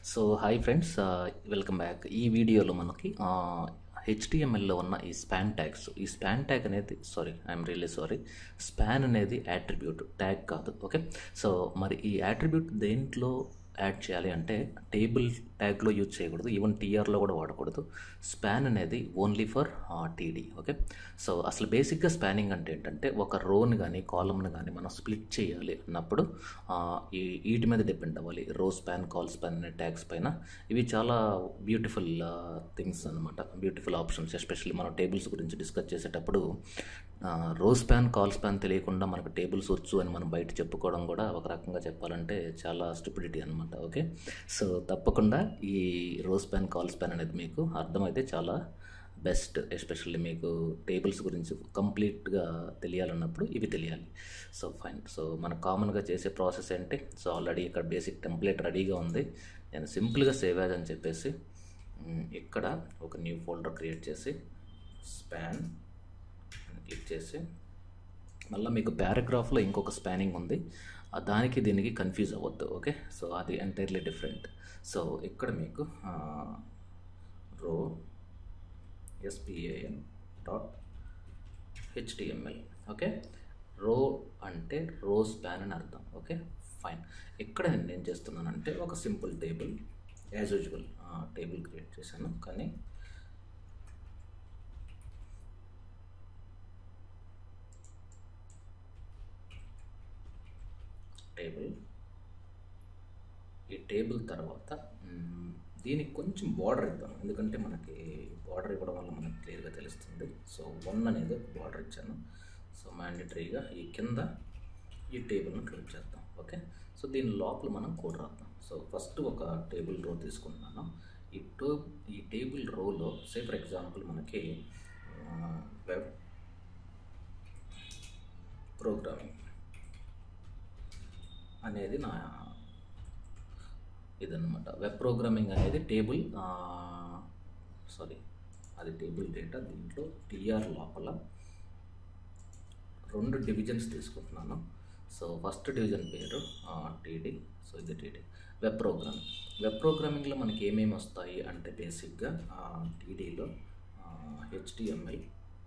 so hi friends welcome back ఈ వీడియోలో మనకి హెచ్టిఎంఎల్లో ఉన్న ఈ స్పాన్ ట్యాగ్స్ ఈ స్పాన్ ట్యాగ్ అనేది sorry I'm really sorry span అనేది యాట్రిబ్యూట్ ట్యాగ్ కాదు ఓకే సో మరి ఈ యాట్రిబ్యూట్ దేంట్లో యాడ్ చేయాలి అంటే టేబుల్ ట్యాగ్లో యూజ్ చేయకూడదు ఈవెన్ టీఆర్లో కూడా వాడకూడదు స్పాన్ అనేది only for TD okay so అసలు బేసిక్గా స్పానింగ్ అంటే ఏంటంటే ఒక రోని కానీ కాలమ్ని కానీ మనం స్ప్లిట్ చేయాలి అన్నప్పుడు ఆ, ఈ వీటి మీద డిపెండ్ అవ్వాలి రో స్పాన్ కాల్ స్పాన్ అనే ట్యాగ్స్ పైన ఇవి చాలా బ్యూటిఫుల్ థింగ్స్ అనమాట బ్యూటిఫుల్ ఆప్షన్స్ ఎస్పెషల్లీ మనం టేబుల్స్ గురించి డిస్కస్ చేసేటప్పుడు రో స్పాన్ కాల్ స్పాన్ తెలియకుండా మనకు టేబుల్స్ వచ్చు అని మనం బయట చెప్పుకోవడం కూడా ఒక రకంగా చెప్పాలంటే చాలా స్టూపిడిటీ అనమాట ఓకే సో తప్పకుండా ఈ రో స్పాన్ కాల్ స్పాన్ అనేది మీకు అర్థమైతే చాలా బెస్ట్ ఎస్పెషల్లీ మీకు టేబుల్స్ గురించి కంప్లీట్గా తెలియాలన్నప్పుడు ఇవి తెలియాలి సో ఫైన్ సో మనం కామన్గా చేసే ప్రాసెస్ ఏంటి సో ఆల్రెడీ ఇక్కడ బేసిక్ టెంప్లెట్ రెడీగా ఉంది నేను సింపుల్గా సేవ్ యాజ్ అని చెప్పేసి మ్, ఇక్కడ ఒక న్యూ ఫోల్డర్ క్రియేట్ చేసి స్పాన్ అని క్లిక్ చేసి మళ్ళీ మీకు పారాగ్రాఫ్లో ఇంకొక స్పానింగ్ ఉంది ఆ దానికి దీనికి కన్ఫ్యూజ్ అవ్వద్దు ఓకే సో అది ఎంటైర్లీ డిఫరెంట్ సో ఇక్కడ మీకు రో ఎస్పిఏఎన్ డాట్ హెచ్టిఎంఎల్ ఓకే రో అంటే రో స్పాన్ అని అర్థం ఓకే ఫైన్ ఇక్కడ నేను ఏం చేస్తున్నానంటే ఒక simple table as usual table create చేశాను కానీ టేబుల్ ఈ టేబుల్ తర్వాత మ్, దీనికి కొంచెం బార్డర్ ఇద్దాం ఎందుకంటే మనకి బార్డర్ ఇవ్వడం వల్ల మనకి క్లియర్గా తెలుస్తుంది సో వన్ అనేది బార్డర్ ఇచ్చాను సో మ్యాండేటరీగా ఈ కింద ఈ టేబుల్ని క్లోజ్ చేద్దాం ఓకే సో దీని లోపల మనం కోడ్ రాద్దాం సో ఫస్ట్ ఒక టేబుల్ రో తీసుకుంటున్నాను ఈ టో ఈ టేబుల్ రోలో సే ఫర్ ఎగ్జాంపుల్ మనకి వెబ్ ప్రోగ్రామింగ్ అనేది నా ఇదన్నమాట వెబ్ ప్రోగ్రామింగ్ అనేది టేబుల్ సారీ అది టేబుల్ డేటా దీంట్లో టీఆర్ లోపల రెండు డివిజన్స్ తీసుకుంటున్నాను సో ఫస్ట్ డివిజన్ పేరు టీడీ సో ఇది టీడీ వెబ్ ప్రోగ్రామింగ్ వెబ్ ప్రోగ్రామింగ్లో మనకి ఏమేమి వస్తాయి అంటే బేసిక్గా టీడీలో హెచ్టిఎంఎల్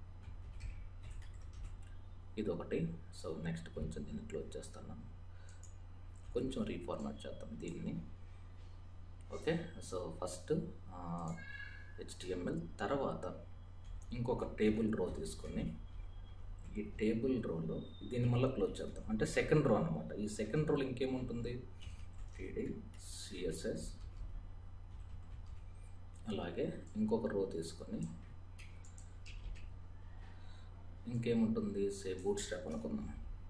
ఇది ఒకటి సో నెక్స్ట్ కొంచెం దీన్ని క్లోజ్ చేస్తాను కొంచెం రీఫార్మాట్ చేద్దాం దీన్ని ఓకే సో ఫస్ట్ హెచ్టిఎంఎల్ తర్వాత ఇంకొక టేబుల్ రో తీసుకొని ఈ టేబుల్ రోలో దీన్ని మళ్ళీ క్లోజ్ చేద్దాం అంటే సెకండ్ రో అనమాట ఈ సెకండ్ రోలో ఇంకేముంటుంది టీడీ సిఎస్ఎస్ అలాగే ఇంకొక రో తీసుకొని ఇంకేముంటుంది సే బూట్ స్ట్రాప్ అనుకుందాం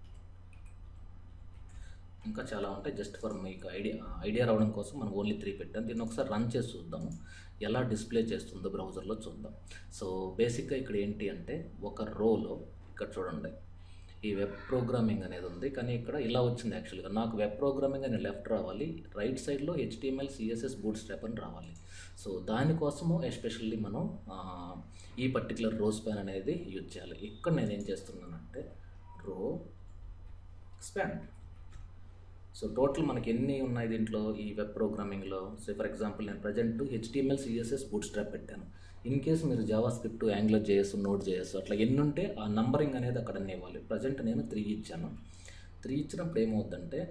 ఇంకా చాలా ఉంటాయి జస్ట్ ఫర్ మీకు ఐడియా ఐడియా రావడం కోసం మనం ఓన్లీ త్రీ పెట్టాం దీన్ని ఒకసారి రన్ చేసి చూద్దాము ఎలా డిస్ప్లే చేస్తుందో బ్రౌజర్లో చూద్దాం సో బేసిక్గా ఇక్కడ ఏంటి అంటే ఒక రోలో ఇక్కడ చూడండి ఈ వెబ్ ప్రోగ్రామింగ్ అనేది ఉంది కానీ ఇక్కడ ఇలా వచ్చింది యాక్చువల్గా నాకు వెబ్ ప్రోగ్రామింగ్ అని లెఫ్ట్ రావాలి రైట్ సైడ్లో హెచ్టిఎంఎల్ సిఎస్ఎస్ బూట్ స్ట్రాప్ అని రావాలి సో దానికోసము ఎస్పెషల్లీ మనం ఆ, ఈ పర్టికులర్ రో స్పాన్ అనేది యూజ్ చేయాలి ఇక్కడ నేను ఏం చేస్తున్నానంటే రో స్పాన్ సో టోటల్ మనకి ఎన్ని ఉన్నాయి దీంట్లో ఈ వెబ్ ప్రోగ్రామింగ్లో సో ఫర్ ఎగ్జాంపుల్ నేను present HTML CSS bootstrap పెట్టాను ఇన్ కేసు మీరు JavaScript Angular JS Node JS అట్లా ఎన్ని ఉంటే ఆ నంబరింగ్ అనేది అక్కడ ఇవ్వాలి ప్రజెంట్ నేను త్రీ ఇచ్చాను త్రీ ఇచ్చినప్పుడు ఏమవుద్దంటే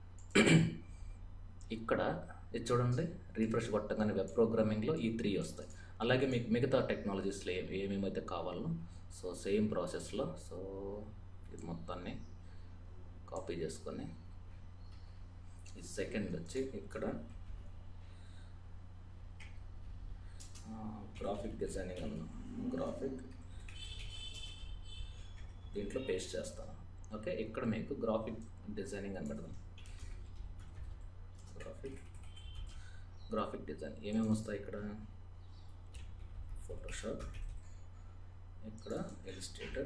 ఇక్కడ ఇది చూడండి రీఫ్రెష్ కొట్టగానే వెబ్ ప్రోగ్రామింగ్లో ఈ త్రీ వస్తాయి అలాగే మీకు మిగతా టెక్నాలజీస్లో ఏ ఏమేమైతే కావాలో సో సేమ్ ప్రాసెస్లో సో ఇది మొత్తాన్ని కాపీ చేసుకొని ఈ సెకండ్ వచ్చి ఇక్కడ గ్రాఫిక్ డిజైనింగ్ అన్నాం గ్రాఫిక్ దీంట్లో పేస్ట్ చేస్తాను ఓకే ఇక్కడ మీకు గ్రాఫిక్ డిజైనింగ్ అని పెడదాం గ్రాఫిక్ గ్రాఫిక్ డిజైన్ ఏమేమి వస్తాయి ఇక్కడ ఫోటోషాప్ ఇక్కడ ఇలిస్ట్రేటర్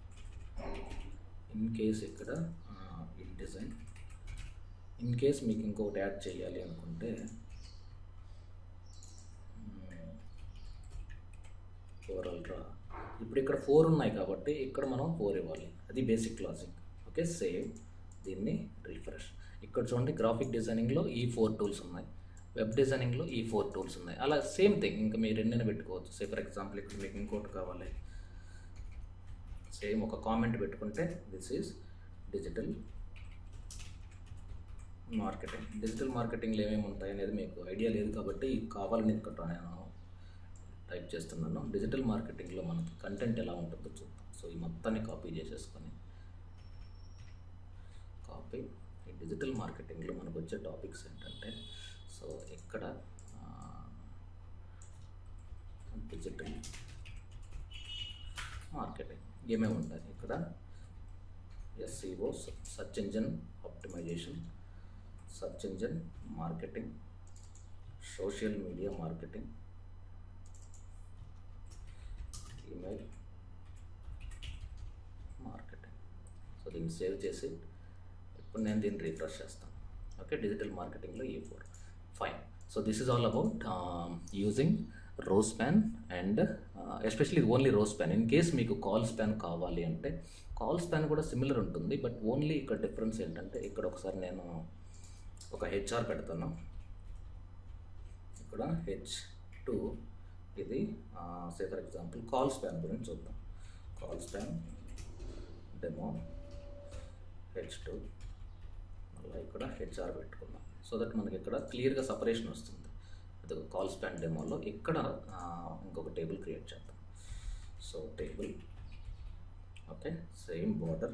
ఇన్ కేస్ ఇక్కడ ఇన్ డిజైన్ ఇన్ కేస్ మీకు ఇంకొకటి యాడ్ చేయాలి అనుకుంటే ఫోర్ అల్ట్రా ఇప్పుడు ఇక్కడ ఫోర్ ఉన్నాయి కాబట్టి ఇక్కడ మనం ఫోర్ ఇవ్వాలి అది బేసిక్ లాజిక్ ఓకే సేవ్ దీన్ని రిఫ్రెష్ ఇక్కడ చూడండి గ్రాఫిక్ డిజైనింగ్లో ఈ ఫోర్ టూల్స్ ఉన్నాయి వెబ్ డిజైనింగ్లో ఈ ఫోర్ టూల్స్ ఉన్నాయి అలా సేమ్ థింగ్ ఇంకా మీరు ఎన్నైనా పెట్టుకోవచ్చు సే ఫర్ ఎగ్జాంపుల్ ఇక్కడ మీకు ఇంకోటి కావాలి సేమ్ ఒక కామెంట్ పెట్టుకుంటే this is digital marketing digital మార్కెటింగ్లో ఏమేమి ఉంటాయి అనేది మీకు ఐడియా లేదు కాబట్టి ఇది కావాలని ఇక్కడ నేను టైప్ చేస్తున్నాను డిజిటల్ మార్కెటింగ్లో మనకి కంటెంట్ ఎలా ఉంటుందో చూద్దాం సో ఈ మొత్తాన్ని కాపీ చేసేసుకొని కాపీ ఈ డిజిటల్ మార్కెటింగ్లో మనకు వచ్చే టాపిక్స్ ఏంటంటే సో ఇక్కడ డిజిటల్ మార్కెటింగ్ ఏమేమి ఉంటాయి ఇక్కడ SEO search engine optimization search engine marketing social media marketing email marketing so దీన్ని సేవ్ చేసి ఇప్పుడు నేను దీన్ని రిఫ్రెష్ చేస్తాను ఓకే డిజిటల్ మార్కెటింగ్లో ఈ four fine so this is all about using rowspan and especially only rowspan in case మీకు colspan కావాలి అంటే కాల్ స్పాన్ కూడా సిమిలర్ ఉంటుంది బట్ ఓన్లీ ఇక్కడ డిఫరెన్స్ ఏంటంటే ఇక్కడ ఒకసారి నేను ఒక హెచ్ఆర్ పెడతాను ఇక్కడ హెచ్ టూ ఇది say for example colspan గురించి చూద్దాం colspan demo H two మళ్ళీ ఇక్కడ హెచ్ఆర్ పెట్టుకుందాం సో దట్ మనకి ఇక్కడ క్లియర్గా సపరేషన్ వస్తుంది అది కాల్ స్పాన్ డెమోలో ఇక్కడ ఆ, ఇంకొక టేబుల్ క్రియేట్ చేద్దాం so table okay same border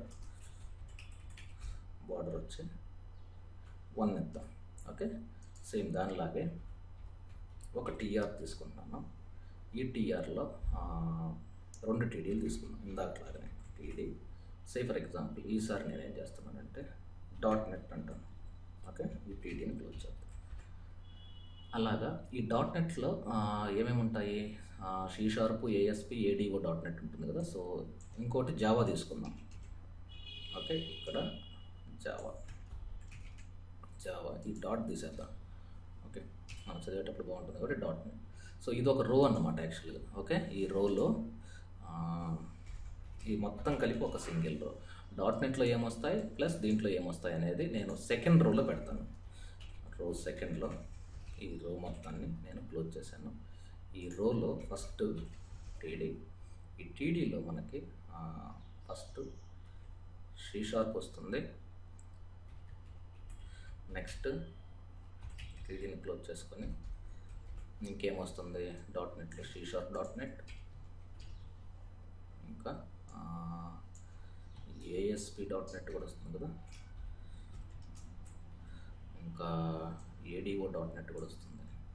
border వచ్చి వన్ ఇద్దాం ఓకే సేమ్ దానిలాగే ఒక టీఆర్ తీసుకుంటున్నాను ఈ టీఆర్లో రెండు టీడీలు తీసుకున్నాను ఇందాకలాగానే టీడీ సే ఫర్ ఎగ్జాంపుల్ ఈసారి నేను ఏం చేస్తున్నానంటే డాట్ నెట్ అంటాను ఓకే ఈ టీడీని క్లోజ్ చేద్దాం అలాగా ఈ డాట్ నెట్లో ఏమేమి ఉంటాయి C sharp ASP ADO dot net ఉంటుంది కదా సో ఇంకోటి జావా తీసుకుందాం ఓకే ఇక్కడ జావా జావా ఈ డాట్ తీసేద్దాం ఓకే మనం చదివేటప్పుడు బాగుంటుంది కాబట్టి డాట్ నెట్ సో ఇది ఒక రో అన్నమాట యాక్చువల్గా ఓకే ఈ రోలో ఈ మొత్తం కలిపి ఒక సింగిల్ రో డాట్ నెట్లో ఏమొస్తాయి ప్లస్ దీంట్లో ఏమొస్తాయి అనేది నేను సెకండ్ రోలో పెడతాను రో సెకండ్లో ఈ రో మొత్తాన్ని నేను క్లోజ్ చేశాను ఈ రోలో ఫస్ట్ టీడీ ఈ టీడీలో మనకి ఫస్ట్ షీ షార్ప్ వస్తుంది నెక్స్ట్ టీడీని క్లోజ్ చేసుకొని ఇంకేమొస్తుంది డాట్ నెట్లో షీ షార్ప్ డాట్ నెట్ ఇంకా ఏఎస్పి డాట్ నెట్ కూడా వస్తుంది కదా ఇంకా ఏడిఓ డాట్ నెట్ కూడా వస్తుంది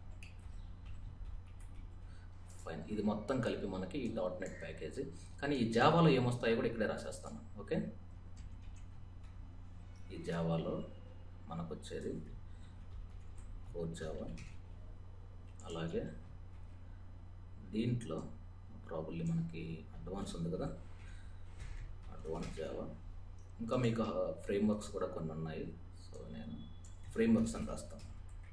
ఫైన్ ఇది మొత్తం కలిపి మనకి ఈ డాట్ నెట్ ప్యాకేజీ కానీ ఈ జావాలో ఏమొస్తాయో కూడా ఇక్కడే రాసేస్తాను ఓకే ఈ జావాలో మనకు వచ్చేది కోర్ జావా అలాగే దీంట్లో ప్రాబబ్లీ మనకి అడ్వాన్స్ ఉంది కదా అడ్వాన్స్ జావా ఇంకా మీకు ఫ్రేమ్వర్క్స్ కూడా కొన్ని ఉన్నాయి సో నేను ఫ్రేమ్వర్క్స్ అని రాస్తాను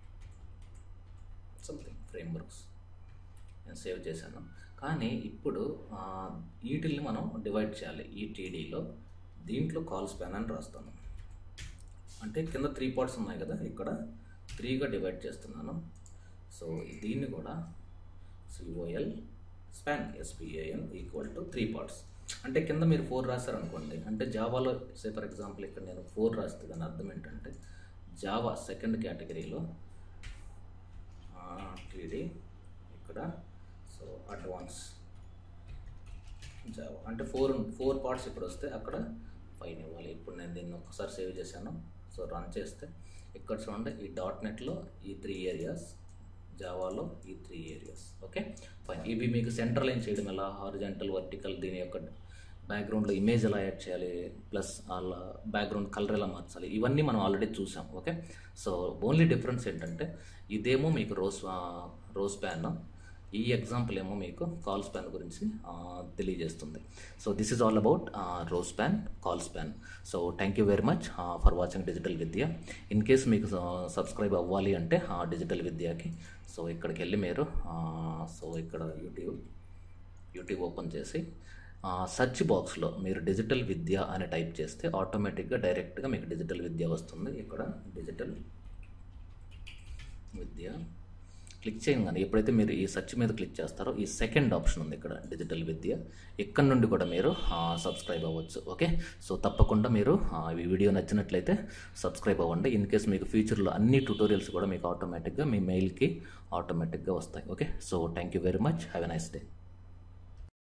సంథింగ్ ఫ్రేమ్వర్క్స్ నేను సేవ్ చేశాను కానీ ఇప్పుడు ఆ, వీటిల్ని మనం డివైడ్ చేయాలి ఈ టీడీలో దీంట్లో కాల్ స్పాన్ అని రాస్తాను అంటే కింద త్రీ పార్ట్స్ ఉన్నాయి కదా ఇక్కడ త్రీగా డివైడ్ చేస్తున్నాను సో దీన్ని కూడా C O L span S P A N equal to three parts అంటే కింద మీరు ఫోర్ రాశారనుకోండి అంటే జావాలో సే ఫర్ ఎగ్జాంపుల్ ఇక్కడ నేను ఫోర్ రాస్తే దాని అర్థం ఏంటంటే జావా సెకండ్ కేటగిరీలో టీడీ ఇక్కడ సో అడ్వాన్స్ జావా అంటే ఫోర్ ఫోర్ పార్ట్స్ ఇక్కడ వస్తే అక్కడ ఫైన్ ఇవ్వాలి ఇప్పుడు నేను దీన్ని ఒక్కసారి సేవ్ చేశాను సో రన్ చేస్తే ఇక్కడ చూడండి ఈ డాట్ నెట్లో ఈ త్రీ ఏరియాస్ జావాలో ఈ త్రీ ఏరియాస్ ఓకే ఫైన్ ఇవి మీకు సెంటర్ లైన్ చేయడం ఎలా హారిజెంటల్ వర్టికల్ దీని యొక్క బ్యాక్గ్రౌండ్లో ఇమేజ్ ఎలా యాడ్ చేయాలి ప్లస్ వాళ్ళ బ్యాక్గ్రౌండ్ కలర్ ఎలా మార్చాలి ఇవన్నీ మనం ఆల్రెడీ చూసాం ఓకే సో ఓన్లీ డిఫరెన్స్ ఏంటంటే ఇదేమో మీకు రోజ్ రోజ్ ప్యాన్ ఈ ఎగ్జాంపుల్ ఏమో మీకు కాల్ స్పాన్ గురించి ఆ, తెలియజేస్తుంది so this is all about rowspan colspan so thank you very much for watching digital Vidya in case మీకు సబ్స్క్రైబ్ అవ్వాలి అంటే డిజిటల్ విద్యకి సో ఇక్కడికి వెళ్ళి మీరు సో ఇక్కడ యూట్యూబ్ యూట్యూబ్ ఓపెన్ చేసి సెర్చ్ బాక్స్లో మీరు డిజిటల్ విద్య అని టైప్ చేస్తే ఆటోమేటిక్గా డైరెక్ట్గా మీకు డిజిటల్ విద్య వస్తుంది ఇక్కడ డిజిటల్ విద్య క్లిక్ చేయగానే ఎప్పుడైతే మీరు ఈ సెర్చ్ మీద క్లిక్ చేస్తారో ఈ సెకండ్ ఆప్షన్ ఉంది ఇక్కడ డిజిటల్ విద్య ఇక్కడ నుండి కూడా మీరు సబ్స్క్రైబ్ అవ్వచ్చు ఓకే సో తప్పకుండా మీరు ఆ, ఈ వీడియో నచ్చినట్లయితే సబ్స్క్రైబ్ అవ్వండి ఇన్ కేస్ మీకు ఫ్యూచర్లో అన్ని ట్యూటోరియల్స్ కూడా మీకు ఆటోమేటిక్గా మీ మెయిల్కి ఆటోమేటిక్గా వస్తాయి okay so thank you very much have a nice day